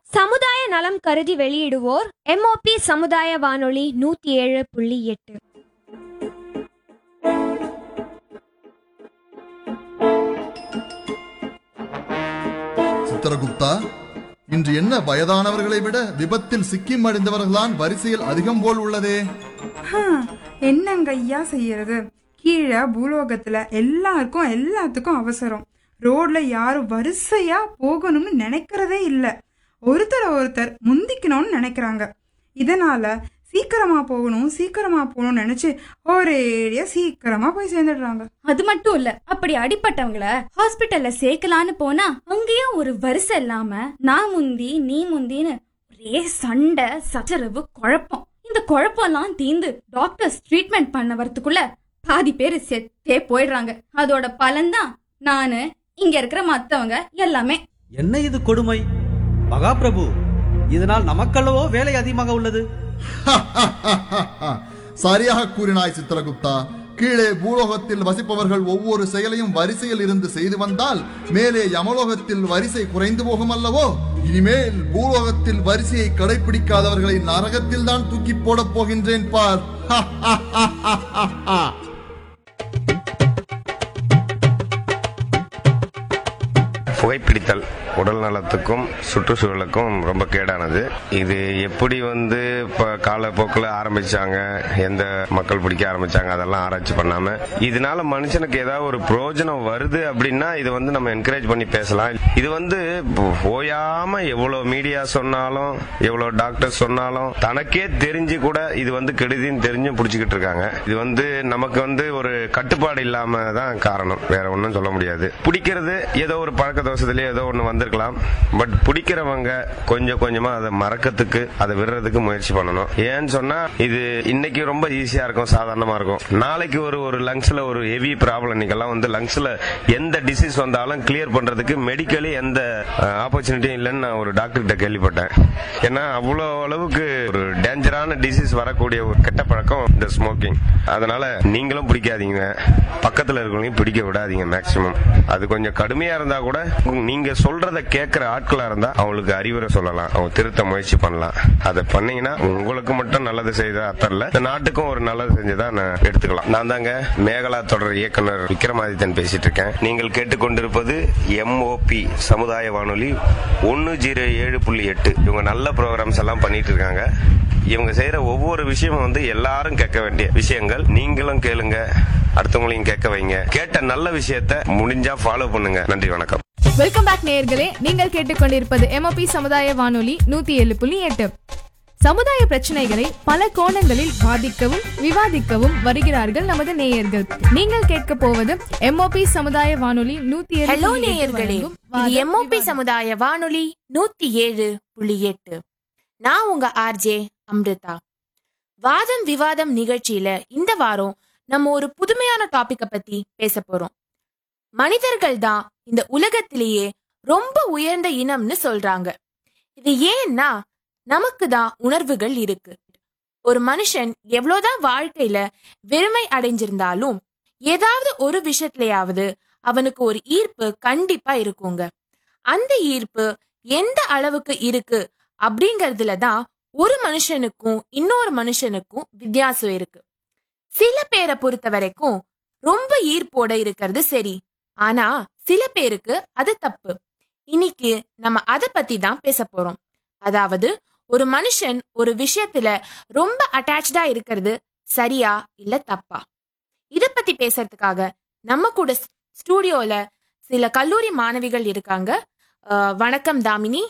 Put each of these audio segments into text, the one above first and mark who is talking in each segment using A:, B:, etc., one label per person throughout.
A: சமுதாய நலம் கருதி வெளியிடுவோர் எம்ஓபி சமுதாய வானொலி நூத்தி ஏழு புள்ளி எட்டு
B: சித்திரகுப்தா இன்று என்ன வயதானவர்களை விட விபத்தில் சிக்கி மடிந்தவர்கள்தான் வரிசையில் அதிகம் போல் உள்ளதே
C: ஹம், என்னங்க ஐயா செய்யறது கீழே பூலோகத்துல எல்லாருக்கும் எல்லாத்துக்கும் அவசரம் ரோட்ல யாரும் வரிசையா போகணும்னு நினைக்கிறதே இல்ல ஒருத்தர் ஒருத்தர் முந்திக்கணும்னு நினைக்கிறாங்க இதனால சீக்கிரமா போகணும் சீக்கிரமா போகணும்னு நினைச்சு ஒரேடியா சீக்கிரமா போய் சேர்ந்துடுறாங்க
D: அது மட்டும் இல்ல அப்படி அடிப்பட்டவங்கள ஹாஸ்பிட்டல்ல சேர்க்கலான்னு போனா அங்கேயும் ஒரு வரிசை இல்லாம நான் முந்தி நீ முந்தின்னு ஒரே சண்டை சச்சரவு குழப்பம் இந்த குழப்பம்லாம் தீந்து டாக்டர்ஸ் ட்ரீட்மெண்ட் பண்ண வரதுக்குள்ள பாதி பேர் செத்தே போயிடுறாங்க அதோட பலன்தான் நானு இங்க இருக்கிற மத்தவங்க எல்லாமே
E: என்ன இது கொடுமை மகாபிரபு இதனால் நமக்கல்லவோ வேலை அதிகமாக உள்ளது
B: சரியாக கூறினாய் சித்திரகுப்தா கீழே பூலோகத்தில் வசிப்பவர்கள் ஒவ்வொரு செயலையும் வரிசையில் இருந்து செய்து வந்தால் மேலே யமலோகத்தில் வரிசை குறைந்து போகும் அல்லவோ இனிமேல் பூலோகத்தில் வரிசையை கடைபிடிக்காதவர்களை நரகத்தில் தான் தூக்கி போடப் போகின்றேன் பார்
F: புகைப்பிடித்தல் உடல் நலத்துக்கும் சுற்றுச்சூழலுக்கும் ரொம்ப கேடானது இது எப்படி வந்து இப்போ காலப்போக்கில் ஆரம்பிச்சாங்க எந்த மக்கள் பிடிக்க ஆரம்பிச்சாங்க அதெல்லாம் ஆராய்ச்சி பண்ணாம இதனால மனுஷனுக்கு ஏதாவது ஒரு பிரயோஜனம் வருது அப்படின்னா இது வந்து நம்ம என்கரேஜ் பண்ணி பேசலாம் இது வந்து ஓயாம எவ்வளவு மீடியா சொன்னாலும் எவ்வளவு டாக்டர் சொன்னாலும் தனக்கே தெரிஞ்சு கூட இது வந்து கெடுதின்னு தெரிஞ்சும் பிடிச்சிக்கிட்டு இருக்காங்க இது வந்து நமக்கு வந்து ஒரு கட்டுப்பாடு இல்லாம தான் காரணம் வேற ஒன்றும் சொல்ல முடியாது பிடிக்கிறது ஏதோ ஒரு பழக்க தோஷத்திலே ஏதோ ஒன்று வந்திருக்கலாம் பட் பிடிக்கிறவங்க கொஞ்சம் கொஞ்சமா அதை மறக்கிறதுக்கு அதை விடுறதுக்கு முயற்சி பண்ணணும் ஏன்னு சொன்னா இது இன்னைக்கு ரொம்ப ஈஸியா இருக்கும் சாதாரணமா இருக்கும் நாளைக்கு ஒரு ஒரு லங்ஸ்ல ஒரு ஹெவி ப்ராப்ளம் இன்னைக்கெல்லாம் வந்து லங்ஸ்ல எந்த டிசீஸ் வந்தாலும் கிளியர் பண்றதுக்கு மெடிக்கலி எந்த ஆப்பர்ச்சுனிட்டியும் இல்லைன்னு நான் ஒரு டாக்டர் கிட்ட கேள்விப்பட்டேன் ஏன்னா அவ்வளோ அளவுக்கு ஒரு டேஞ்சரான டிசீஸ் வரக்கூடிய ஒரு கெட்ட பழக்கம் இந்த ஸ்மோக்கிங் அதனால நீங்களும் பிடிக்காதீங்க பக்கத்துல இருக்கிறவங்களையும் பிடிக்க விடாதீங்க மேக்சிமம் அது கொஞ்சம் கடுமையா இருந்தா கூட நீங்க சொல்றத கேட்கிற ஆட்களா இருந்தா அவங்களுக்கு அறிவுரை சொல்லலாம் அவங்க திருத்த முயற்சி பண்ணலாம் அதை பண்ணீங்கன்னா உங்களுக்கு மட்டும் நல்லது செய்த அர்த்தம் இல்ல இந்த நாட்டுக்கும் ஒரு நல்லது செஞ்சதா நான் எடுத்துக்கலாம் நான் தாங்க மேகலா தொடர் இயக்குனர் விக்ரமாதித்தன் பேசிட்டு இருக்கேன் நீங்கள் கேட்டுக்கொண்டிருப்பது எம்ஓபி சமுதாய வானொலி ஒன்னு ஜீரோ ஏழு புள்ளி எட்டு இவங்க நல்ல ப்ரோக்ராம்ஸ் எல்லாம் பண்ணிட்டு இருக்காங்க இவங்க செய்யற ஒவ்வொரு விஷயமும் வந்து எல்லாரும் கேட்க வேண்டிய விஷயங்கள் நீங்களும் கேளுங்க அடுத்தவங்களையும் கேட்க வைங்க கேட்ட நல்ல விஷயத்த முடிஞ்சா ஃபாலோ பண்ணுங்க நன்றி வணக்கம்
G: வெல்கம் பேக் நேயர்களே நீங்கள் கேட்டுக்கொண்டிருப்பது எம்ஓபி சமுதாய வானொலி நூத்தி ஏழு புள்ளி எட்டு சமுதாய பிரச்சனைகளை பல கோணங்களில் வாதிக்கவும் விவாதிக்கவும் வருகிறார்கள் நமது நேயர்கள் நீங்கள் கேட்க போவது எம்ஓபி சமுதாய வானொலி நூத்தி ஏழு
H: ஹலோ
G: புள்ளி எட்டு
H: நேயர்களே
G: வழங்கும்
H: இது
G: வாதம்
H: எம்ஓபி
G: விவாதம்.
H: சமுதாய வானொலி நூத்தி ஏழு புள்ளி எட்டு நான் உங்க ஆர்ஜே அம்ரிதா வாதம் விவாதம் நிகழ்ச்சியில இந்த வாரம் நம்ம ஒரு புதுமையான டாபிக்க பத்தி பேச போறோம் மனிதர்கள் தான் இந்த உலகத்திலேயே ரொம்ப உயர்ந்த இனம்னு சொல்றாங்க இது ஏன்னா நமக்கு தான் உணர்வுகள் இருக்கு ஒரு மனுஷன் எவ்வளவுதான் வாழ்க்கையில வெறுமை அடைஞ்சிருந்தாலும் ஏதாவது ஒரு விஷயத்திலேயாவது அவனுக்கு ஒரு ஈர்ப்பு கண்டிப்பா இருக்குங்க அந்த ஈர்ப்பு எந்த அளவுக்கு இருக்கு அப்படிங்கறதுல தான் ஒரு மனுஷனுக்கும் இன்னொரு மனுஷனுக்கும் வித்தியாசம் இருக்கு சில பேரை பொறுத்த வரைக்கும் ரொம்ப ஈர்ப்போட இருக்கிறது சரி ஆனா சில பேருக்கு அது தப்பு இன்னைக்கு நம்ம அத பத்தி தான் பேச போறோம் அதாவது ஒரு மனுஷன் ஒரு விஷயத்துல ரொம்ப அட்டாச்சா இருக்கிறது சரியா இல்ல தப்பா இத பத்தி பேசுறதுக்காக நம்ம கூட ஸ்- ஸ்டூடியோல சில கல்லூரி மாணவிகள் இருக்காங்க அஹ், வணக்கம் தாமினி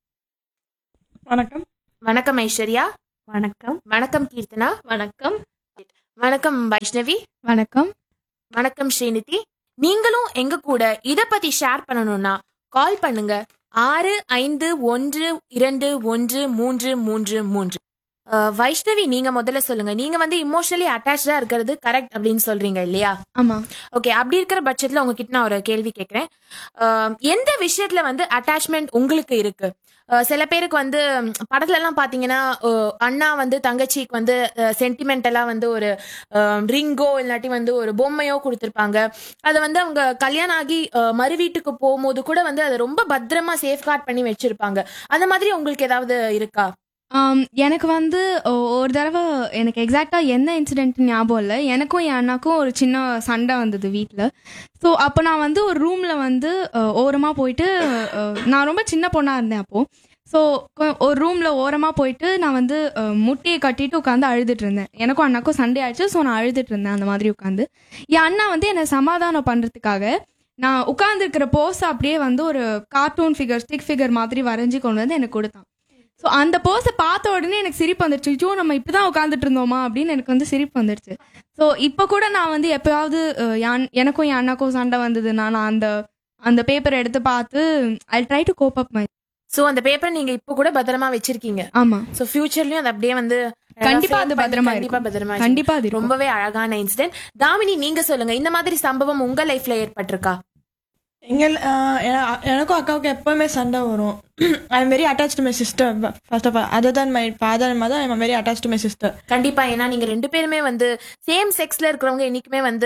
C: வணக்கம்
H: வணக்கம் ஐஸ்வர்யா
D: வணக்கம்
H: வணக்கம் கீர்த்தனா
D: வணக்கம்
H: வணக்கம் வைஷ்ணவி
G: வணக்கம்
H: வணக்கம் ஸ்ரீநிதி நீங்களும் எங்க கூட இத பத்தி ஷேர் பண்ணணும்னா கால் பண்ணுங்க ஆறு ஐந்து ஒன்று இரண்டு ஒன்று மூன்று மூன்று மூன்று அஹ், வைஷ்ணவி நீங்க முதல்ல சொல்லுங்க நீங்க வந்து இமோஷனலி அட்டாச்சா இருக்கிறது கரெக்ட் அப்படின்னு சொல்றீங்க இல்லையா
G: ஆமா
H: ஓகே அப்படி இருக்கிற பட்சத்துல உங்ககிட்ட நான் ஒரு கேள்வி கேட்கிறேன் அஹ், எந்த விஷயத்துல வந்து அட்டாச்மெண்ட் உங்களுக்கு இருக்கு அஹ், சில பேருக்கு வந்து ம், படத்துல எல்லாம் பாத்தீங்கன்னா அஹ், அண்ணா வந்து தங்கச்சிக்கு வந்து சென்டிமெண்டலா வந்து ஒரு ரிங்கோ இல்லாட்டி வந்து ஒரு பொம்மையோ கொடுத்துருப்பாங்க அதை வந்து அவங்க கல்யாணம் ஆகி அஹ், மறு வீட்டுக்கு போகும்போது கூட வந்து அதை ரொம்ப பத்திரமா சேஃப்கார்ட் பண்ணி வச்சிருப்பாங்க அந்த மாதிரி உங்களுக்கு ஏதாவது இருக்கா
G: ஆம், எனக்கு வந்து ஒ- ஒரு தடவை எனக்கு எக்ஸாக்டாக என்ன இன்சிடென்ட் ஞாபகம் இல்லை எனக்கும் என் அண்ணாக்கும் ஒரு சின்ன சண்டை வந்தது வீட்டில் ஸோ அப்போ நான் வந்து ஒரு ரூமில் வந்து ஓரமாக போயிட்டு அஹ், நான் ரொம்ப சின்ன பொண்ணாக இருந்தேன் அப்போது ஸோ ஒரு ரூமில் ஓரமாக போயிட்டு நான் வந்து அஹ், முட்டியை கட்டிட்டு உட்காந்து அழுதுட்டு இருந்தேன் எனக்கும் அண்ணாக்கும் சண்டை ஆயிடுச்சு ஸோ நான் அழுதுட்டு இருந்தேன் அந்த மாதிரி உட்காந்து என் அண்ணா வந்து என்னை சமாதானம் பண்ணுறதுக்காக நான் உட்காந்துருக்கிற போஸ் அப்படியே வந்து ஒரு கார்ட்டூன் ஃபிகர் ஸ்டிக் ஃபிகர் மாதிரி வரைஞ்சி கொண்டு வந்து எனக்கு கொடுத்தான் ஸோ அந்த போஸை பார்த்த உடனே எனக்கு சிரிப்பு வந்துடுச்சு ஐயோ நம்ம இப்போ தான் உட்காந்துட்டு இருந்தோமா அப்படின்னு எனக்கு வந்து சிரிப்பு வந்துடுச்சு ஸோ இப்போ கூட நான் வந்து எப்பயாவது அஹ், யான்- எனக்கும் என் அண்ணாக்கும் சண்டை வந்ததுன்னா நான் அந்த அந்த பேப்பரை எடுத்து பார்த்து I try to cope up my
H: so அந்த பேப்பர் நீங்க இப்ப கூட பத்திரமா வச்சிருக்கீங்க
G: ஆமாம்
H: சோ ஃபியூச்சர்லயும் அது அப்படியே வந்து அழகா
G: கண்டிப்பா
H: frame
G: அது
H: பண்ணி
G: பத்திரமா
H: கண்டிப்பா
G: இருக்கும்.
H: பத்திரமா
G: கண்டிப்பா அது
H: வச்சிருக்கீங்க.
G: இருக்கும்.
H: ரொம்பவே அழகான இன்சிடென்ட் தாமினி நீங்க சொல்லுங்க இந்த மாதிரி சம்பவம் உங்க லைஃப்ல ஏற்பட்டிருக்கா
I: எங்கள் ஆஹ், என- எனக்கும் அக்காவுக்கும் எப்பவுமே சண்டை வரும் I am very attach to my sister first of all other than my father and mother I am very attach to my sister
H: கண்டிப்பா ஏன்னா நீங்க ரெண்டு பேருமே வந்து சேம் செக்ஸ்ல இருக்கிறவங்க என்னைக்குமே வந்து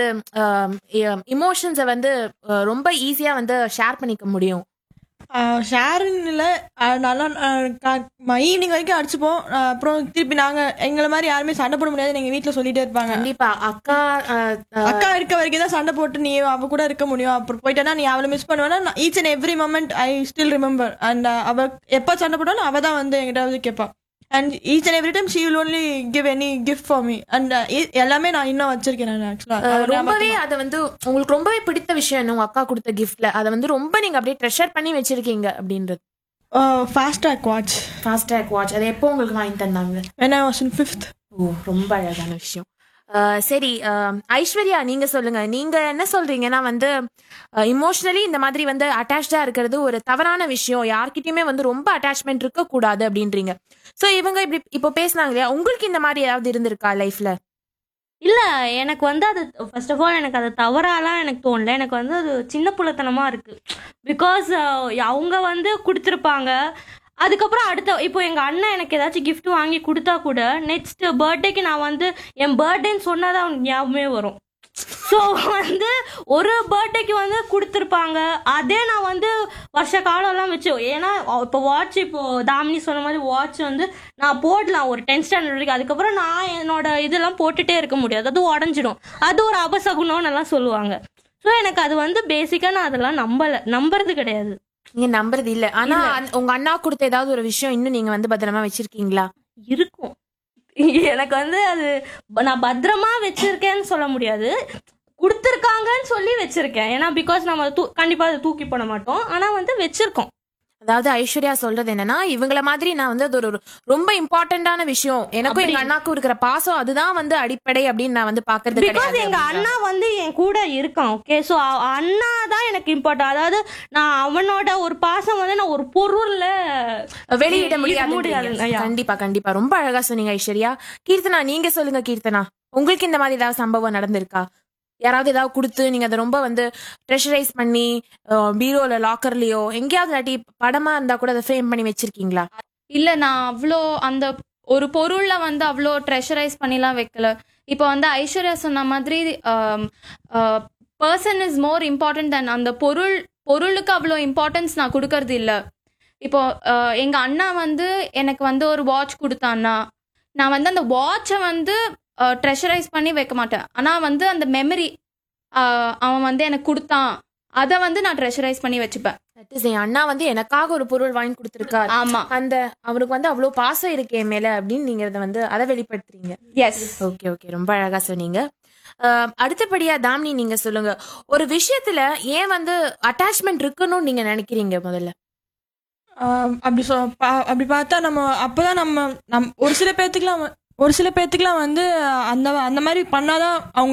H: இமோஷன்ஸை வந்து அஹ், ரொம்ப ஈஸியா வந்து ஷேர் பண்ணிக்க முடியும்
I: ஷேருன்னு இல்லை நல்லா ஈவினிங் வரைக்கும் அடிச்சுப்போம் ஆஹ், அப்புறம் திருப்பி நாங்கள் எங்களை மாதிரி யாருமே சண்டை போட முடியாது எங்கள் வீட்டில் சொல்லிட்டே இருப்பாங்க
H: கண்டிப்பா அக்கா அஹ், அஹ்,
I: அக்கா இருக்க வரைக்கும் தான் சண்டை போட்டு நீ அவ கூட இருக்க முடியும் அப்புறம் போயிட்டேன்னா நீ அவளை மிஸ் பண்ணுவேன்னா each and every moment I still remember and அவ எப்போ சண்டை போட்டாலும் அவ தான் வந்து என்கிட்ட வந்து கேட்பா and each and every time she will only give any gift for me and எல்லாமே நான் இன்னும் வச்சிருக்கேன் நான்
H: அஹ்,
I: ஆக்சுவலாக
H: ரொம்பவே அதை வந்து உங்களுக்கு ரொம்பவே பிடித்த விஷயம் என்ன உங்க அக்கா கொடுத்த கிஃப்ட்ல அதை வந்து ரொம்ப நீங்க அப்படியே ட்ரெஷர் பண்ணி வச்சிருக்கீங்க அப்படின்றது
I: fast track watch
H: Fastrack watch அதை எப்போ உங்களுக்கு வாங்கி தந்தாங்க
I: when I was in fifth
H: ஓ ரொம்ப அழகான விஷயம் அஹ் சரி அஹ் ஐஸ்வர்யா நீங்க சொல்லுங்க நீங்க என்ன சொல்றீங்கன்னா வந்து இமோஷனலி இந்த மாதிரி வந்து அட்டாச்சா இருக்கிறது ஒரு தவறான விஷயம் யார்கிட்டயுமே வந்து ரொம்ப அட்டாச்மெண்ட் இருக்க கூடாது அப்படின்றீங்க சோ இவங்க இப்படி இப்போ பேசுனாங்க இல்லையா உங்களுக்கு இந்த மாதிரி ஏதாவது இருந்திருக்கா லைஃப்ல
J: இல்ல எனக்கு வந்து அது ஃபர்ஸ்ட் ஆஃப் ஆல் எனக்கு அது தவறாலாம் எனக்கு தோணல எனக்கு வந்து அது சின்ன புள்ளத்தனமா இருக்கு பிகாஸ் அவங்க வந்து கொடுத்துருப்பாங்க அதுக்கப்புறம் அடுத்த இப்போ எங்க அண்ணன் எனக்கு ஏதாச்சும் gift வாங்கி கொடுத்தா கூட நெக்ஸ்ட் பர்த்டேக்கு நான் வந்து என் பர்த்டேன்னு சொன்னாதான் அவனுக்கு ஞாபகமே வரும் ஸோ வந்து ஒரு பர்த்டேக்கு வந்து கொடுத்துருப்பாங்க அதே நான் வந்து வருஷ காலம்லாம் வச்சு ஏன்னா இப்போ வாட்ச் இப்போ தாமினி சொன்ன மாதிரி வாட்ச் வந்து நான் போடலாம் ஒரு டென்த் ஸ்டாண்டர்ட் வரைக்கும் அதுக்கப்புறம் நான் என்னோட இதெல்லாம் போட்டுட்டே இருக்க முடியாது அது உடஞ்சிடும் அது ஒரு அபசகுணம்னு எல்லாம் சொல்லுவாங்க ஸோ எனக்கு அது வந்து பேசிக்காக நான் அதெல்லாம் நம்பலை நம்புறது கிடையாது
H: நீங்க நம்புறது இல்ல ஆனா அந்த- உங்க அண்ணா கொடுத்த ஏதாவது ஒரு விஷயம் இன்னும் நீங்க வந்து பத்திரமா வச்சிருக்கீங்களா
J: இருக்கும் எனக்கு வந்து அது ப- நான் பத்திரமா வச்சிருக்கேன்னு சொல்ல முடியாது கொடுத்துருக்காங்கன்னு சொல்லி வச்சிருக்கேன் ஏன்னா பிகாஸ் நம்ம தூ கண்டிப்பா அதை தூக்கி போட மாட்டோம் ஆனா வந்து வச்சிருக்கோம்
H: அதாவது ஐஸ்வர்யா சொல்றது என்னன்னா இவங்கள மாதிரி நான் வந்து அது ஒரு ரொம்ப இம்பார்ட்டன்டான விஷயம் எனக்கும் எங்க
J: அப்படி-
H: அண்ணாக்கும் இருக்கிற பாசம் அதுதான் வந்து அடிப்படை அப்படின்னு நான் வந்து பாக்குறது
J: பிகாஸ்
H: கிடையாது
J: எங்க அண்ணா வந்து என் கூட இருக்கான் ஓகே ஸோ அண்ணா தான் எனக்கு இம்பார்ட்டன் அதாவது நான் அவனோட ஒரு பாசம் வந்து நான் ஒரு பொருள்ல
H: வெளியிட
J: இ-
H: முடியாது
J: முடியாது. ஐயா.
H: கண்டிப்பா கண்டிப்பா ரொம்ப அழகா சொன்னீங்க ஐஸ்வர்யா கீர்த்தனா நீங்க சொல்லுங்க கீர்த்தனா உங்களுக்கு இந்த மாதிரி ஏதாவது சம்பவம் நடந்திருக்கா யாராவது ஏதாவது கொடுத்து நீங்க அதை ரொம்ப வந்து ட்ரெஷரைஸ் பண்ணி பீரோல லாக்கர்லயோ எங்கேயாவது இல்லாட்டி படமா இருந்தா கூட அதை ஃப்ரேம் பண்ணி வச்சிருக்கீங்களா
K: இல்லை நான் அவ்வளோ அந்த ஒரு பொருள்ல வந்து அவ்வளோ ட்ரெஷரைஸ் பண்ணிலாம் வைக்கல இப்போ வந்து ஐஸ்வர்யா சொன்ன மாதிரி person is more important than அந்த பொருள் பொருளுக்கு அவ்வளோ இம்பார்ட்டன்ஸ் நான் கொடுக்கறது இல்லை இப்போ அஹ், எங்க அண்ணா வந்து எனக்கு வந்து ஒரு வாட்ச் கொடுத்தான்னா நான் வந்து அந்த வாட்சை வந்து ட்ரெஷரைஸ் பண்ணி வைக்க மாட்டேன் ஆனால் வந்து அந்த மெமரி அவன் வந்து எனக்கு கொடுத்தான் அதை வந்து நான் ட்ரெஷரைஸ் பண்ணி வச்சுப்பேன்
H: That is, என் அண்ணா வந்து எனக்காக ஒரு பொருள் வாங்கி கொடுத்துருக்காரு
K: ஆமா
H: அந்த அவருக்கு வந்து அவ்வளவு பாசம் இருக்கு என் மேல அப்படின்னு நீங்க அதை வந்து அதை வெளிப்படுத்துறீங்க
K: எஸ்
H: ஓகே ஓகே ரொம்ப அழகா சொன்னீங்க அஹ், அடுத்தபடியா தாமினி நீங்க சொல்லுங்க ஒரு விஷயத்துல ஏன் வந்து அட்டாச்மெண்ட் இருக்கணும்னு நீங்க நினைக்கிறீங்க முதல்ல
I: அப்படி சொ பா- அப்படி பார்த்தா நம்ம அப்போதான் நம்ம நம் ஒரு சில பேர்த்துக்குலாம் வ- ஒரு சில பேர்த்துக்குலாம் வந்து அந்த அந்த மாதிரி பண்ணாதான் அவங்க